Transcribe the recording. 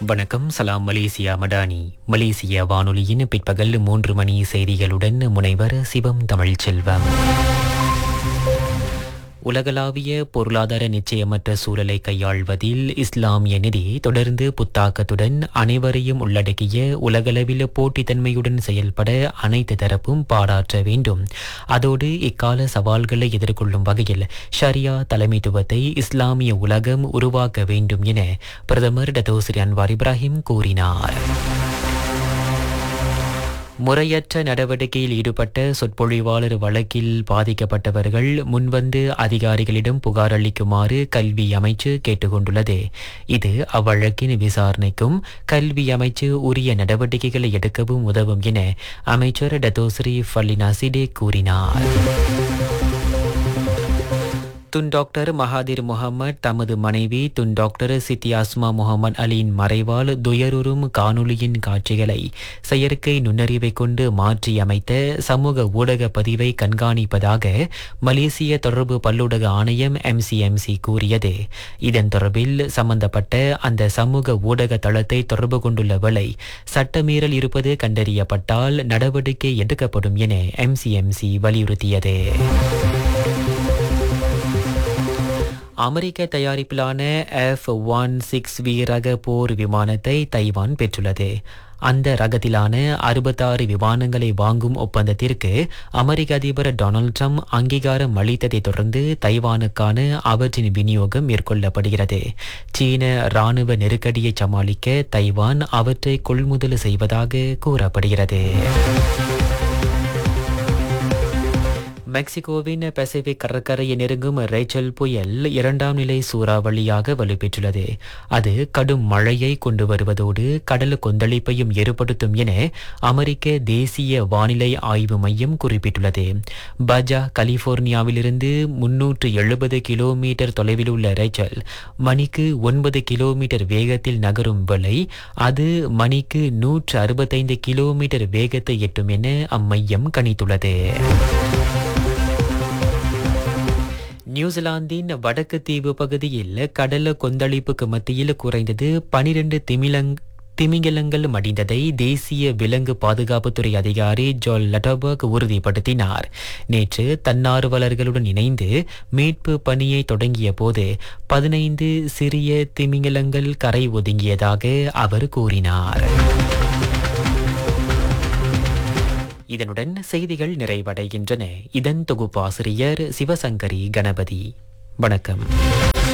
வணக்கம் சலாம் மலேசியா மடானி மலேசிய வானொலியின் பிற்பகல் மூன்று மணி செய்திகளுடன் முனைவர் சிவம் தமிழ்ச்செல்வம் உலகளாவிய பொருளாதார நிச்சயமற்ற சூழலை கையாள்வதில் இஸ்லாமிய நெறி தொடர்ந்து புத்தாக்கத்துடன் அனைவரையும் உள்ளடக்கிய உலகளவில் போட்டித்தன்மையுடன் செயல்பட அனைத்து தரப்பும் பாராட்ட வேண்டும் அதோடு இக்கால சவால்களை எதிர்கொள்ளும் வகையில் ஷரியா தலைமைத்துவத்தை இஸ்லாமிய உலகம் உருவாக்க வேண்டும் என பிரதமர் டத்தோஸ்ரீ அன்வார் இப்ராஹிம் கூறினார் முறையற்ற நடவடிக்கையில் ஈடுபட்ட சொற்பொழிவாளர் வழக்கில் பாதிக்கப்பட்டவர்கள் முன்வந்து அதிகாரிகளிடம் புகார் அளிக்குமாறு கல்வி அமைச்சு கேட்டுக்கொண்டுள்ளது இது அவ்வழக்கின் விசாரணைக்கும் கல்வி அமைச்சு உரிய நடவடிக்கைகளை எடுக்கவும் உதவும் என அமைச்சர் டத்தோஸ்ரீ ஃபல்லினா சிடே கூறினார் துன் டாக்டர் மகாதிர் முகமது தமது மனைவி துன் டாக்டர் சித்தி அஸ்மா முகமது அலியின் மறைவால் துயருறும் காணொளியின் காட்சிகளை செயற்கை நுண்ணறிவை கொண்டு மாற்றி அமைத்த சமூக ஊடக பதிவை கண்காணிப்பதாக மலேசிய தொடர்பு பல்லூடக ஆணையம் எம்சிஎம்சி கூறியது இதன் தொடர்பில் சம்பந்தப்பட்ட அந்த சமூக ஊடக தளத்தை தொடர்பு கொண்டுள்ள வேளை சட்டமீறல் இருப்பது கண்டறியப்பட்டால் நடவடிக்கை எடுக்கப்படும் என எம்சிஎம்சி வலியுறுத்தியது அமெரிக்க தயாரிப்பிலான எஃப் ஒன் சிக்ஸ் வி ரக போர் விமானத்தை தைவான் பெற்றுள்ளது அந்த ரகத்திலான அறுபத்தாறு விமானங்களை வாங்கும் ஒப்பந்தத்திற்கு அமெரிக்க அதிபர் டொனால்ட் ட்ரம்ப் அங்கீகாரம் அளித்ததை தொடர்ந்து தைவானுக்கான அவற்றின் விநியோகம் மேற்கொள்ளப்படுகிறது சீன ராணுவ நெருக்கடியை சமாளிக்க தைவான் அவற்றை கொள்முதல் செய்வதாக கூறப்படுகிறது மெக்சிகோவின் பசிபிக் கடற்கரையை நெருங்கும் ரேச்சல் புயல் இரண்டாம் நிலை சூறாவளியாக வலுப்பெற்றுள்ளது அது கடும் மழையை கொண்டு வருவதோடு கடல் கொந்தளிப்பையும் ஏற்படுத்தும் என அமெரிக்க தேசிய வானிலை ஆய்வு மையம் குறிப்பிட்டுள்ளது பஜா கலிபோர்னியாவிலிருந்து முன்னூற்று எழுபது கிலோமீட்டர் தொலைவில் உள்ள ரேச்சல் மணிக்கு ஒன்பது கிலோமீட்டர் வேகத்தில் நகரும் வேளை அது மணிக்கு நூற்று அறுபத்தைந்து கிலோமீட்டர் வேகத்தை எட்டும் என அம்மையம் கணித்துள்ளது நியூசிலாந்தின் வடக்கு தீவு பகுதியில் கடல கொந்தளிப்புக்கு மத்தியில் குறைந்தது பனிரெண்டு திமிலங் திமிங்கலங்கள் மடிந்ததை தேசிய விலங்கு பாதுகாப்புத்துறை அதிகாரி ஜோல் லட்டபர்க் உறுதிப்படுத்தினார் நேற்று தன்னார்வலர்களுடன் இணைந்து மீட்பு பணியை தொடங்கிய போது பதினைந்து சிறிய திமிங்கலங்கள் கரை ஒதுங்கியதாக அவர் கூறினார் இதனுடன் செய்திகள் நிறைவடைகின்றன இதன் தொகுப்பாசிரியர் சிவசங்கரி கணபதி வணக்கம்